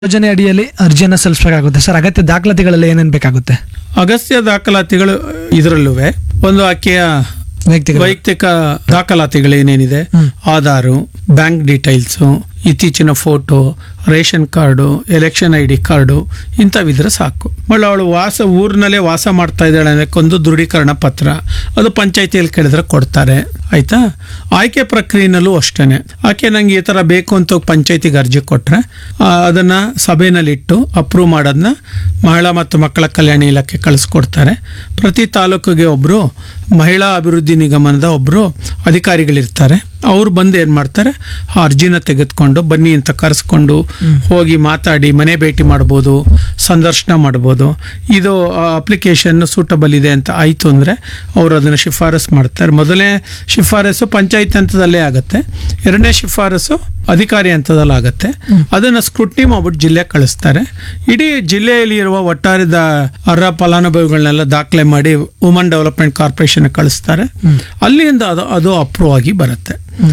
ಯೋಜನೆ ಅಡಿಯಲ್ಲಿ ಅರ್ಜಿಯನ್ನ ಸಲ್ಲಿಸಬೇಕಾಗುತ್ತೆ ಸರ್ ಅಗತ್ಯ ದಾಖಲಾತಿಗಳೆಲ್ಲ ಏನೇನ್ ಬೇಕಾಗುತ್ತೆ ಅಗತ್ಯ ದಾಖಲಾತಿಗಳು ಇದರಲ್ಲೂ ಒಂದು ಆಕೆಯ ವೈಯಕ್ತಿಕ ವೈಯಕ್ತಿಕ ದಾಖಲಾತಿಗಳು ಏನೇನಿದೆ ಹ್ಮ್. ಆಧಾರು ಬ್ಯಾಂಕ್ ಡೀಟೇಲ್ಸು ಇತ್ತೀಚಿನ photo ration card election I D card ಇಂಥವಿದ್ರೆ ಸಾಕು ಮళ్ళీ ಅವಳು ವಾಸ ಊರಿನಲ್ಲೇ ವಾಸ ಮಾಡ್ತಾ ಇದ್ದಾಳೆ ಅನ್ನೋಕ್ಕೊಂದು ದೃಢೀಕರಣ ಪತ್ರ ಅದು ಪಂಚಾಯತಿಯಲ್ಲಿ ಕೇಳಿದ್ರೆ ಕೊಡ್ತಾರೆ ಆಯ್ತಾ ಆಯ್ಕೆ ಪ್ರಕ್ರಿಯೆನಲ್ಲೂ ಅಷ್ಟೇನೆ ಆಕೆ ನಂಗೆ ಈ ಥರ ಬೇಕು ಅಂತ ಪಂಚಾಯತಿಗೆ ಅರ್ಜಿ ಕೊಟ್ಟರೆ ಅದನ್ನು ಸಭೆಯಲ್ಲಿಟ್ಟು ಅಪ್ರೂವ್ ಮಾಡೋದನ್ನ ಮಹಿಳಾ ಮತ್ತು ಮಕ್ಕಳ ಕಲ್ಯಾಣ ಇಲಾಖೆ ಕಳಿಸ್ಕೊಡ್ತಾರೆ ಪ್ರತಿ ತಾಲೂಕಿಗೆ ಒಬ್ಬರು ಮಹಿಳಾ ಅಭಿವೃದ್ಧಿ ನಿಗಮನದ ಒಬ್ಬರು ಅಧಿಕಾರಿಗಳಿರ್ತಾರೆ ಅವ್ರು ಬಂದು ಏನು ಮಾಡ್ತಾರೆ ಆ ಅರ್ಜಿನ ತೆಗೆದುಕೊಂಡು ಬನ್ನಿ ಅಂತ ಕರೆಸ್ಕೊಂಡು ಹೋಗಿ ಮಾತಾಡಿ ಮನೆ ಭೇಟಿ ಮಾಡ್ಬೋದು ಸಂದರ್ಶನ ಮಾಡ್ಬೋದು ಇದು ಅಪ್ಲಿಕೇಶನ್ ಸೂಟಬಲ್ ಇದೆ ಅಂತ ಆಯಿತು ಅಂದರೆ ಅವರು ಅದನ್ನು ಶಿಫಾರಸ್ ಮಾಡ್ತಾರೆ ಮೊದಲನೇ ಶಿಫಾರಸು ಪಂಚಾಯತ್ ಹಂತದಲ್ಲೇ ಆಗುತ್ತೆ ಎರಡನೇ ಶಿಫಾರಸು ಅಧಿಕಾರಿ ಹಂತದಲ್ಲಿ ಆಗುತ್ತೆ ಅದನ್ನು ಸ್ಕ್ರೂಟ್ನಿ ಮಾಡ್ಬಿಟ್ಟು ಜಿಲ್ಲೆ ಕಳಿಸ್ತಾರೆ ಇಡೀ ಜಿಲ್ಲೆಯಲ್ಲಿ ಇರುವ ಒಟ್ಟಾರೆದ ಅರ್ಹ ಫಲಾನುಭವಿಗಳನ್ನೆಲ್ಲ ದಾಖಲೆ ಮಾಡಿ ವುಮನ್ ಡೆವಲಪ್ಮೆಂಟ್ ಕಾರ್ಪೊರೇಷನ್ ಕಳಿಸ್ತಾರೆ ಅಲ್ಲಿಂದ ಅದು ಅದು ಅಪ್ರೂವ್ ಆಗಿ ಬರುತ್ತೆ